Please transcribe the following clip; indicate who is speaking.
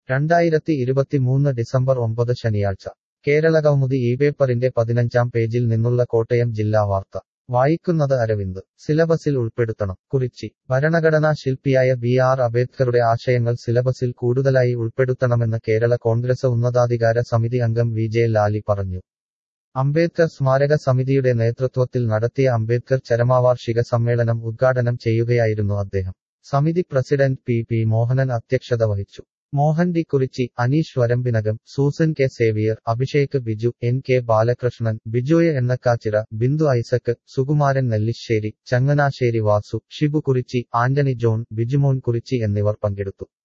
Speaker 1: രണ്ടായിരത്തി ഇരുപത്തിമൂന്ന് ഡിസംബർ ഒമ്പത് ശനിയാഴ്ച കേരളകൗമുദി ഈ പേപ്പറിന്റെ പതിനഞ്ചാം പേജിൽ നിന്നുള്ള കോട്ടയം ജില്ലാ വാർത്ത വായിക്കുന്നത് അരവിന്ദ് സിലബസിൽ ഉൾപ്പെടുത്തണം കുറിച്ചി ഭരണഘടനാ ശില്പിയായ ബി ആർ അംബേദ്കറുടെ ആശയങ്ങൾ സിലബസിൽ കൂടുതലായി ഉൾപ്പെടുത്തണമെന്ന് കേരള കോൺഗ്രസ് ഉന്നതാധികാര സമിതി അംഗം വി ജെ ലാലി പറഞ്ഞു അംബേദ്കർ സ്മാരക സമിതിയുടെ നേതൃത്വത്തിൽ നടത്തിയ അംബേദ്കർ ചരമാവാർഷിക സമ്മേളനം ഉദ്ഘാടനം ചെയ്യുകയായിരുന്നു അദ്ദേഹം സമിതി പ്രസിഡന്റ് പി പി മോഹനൻ അധ്യക്ഷത വഹിച്ചു Mohan D Kurichi Aneesh Varambinakam Susan K Xavier Abhishek Biju N K Balakrishnan Bijoya Ennakachira Bindu Isaac Sukumaran Nellissery Changanassery Vasu Shibu Kurichi Antony John Bijumon Kurichi എന്നിവർ പങ്കെടുത്തു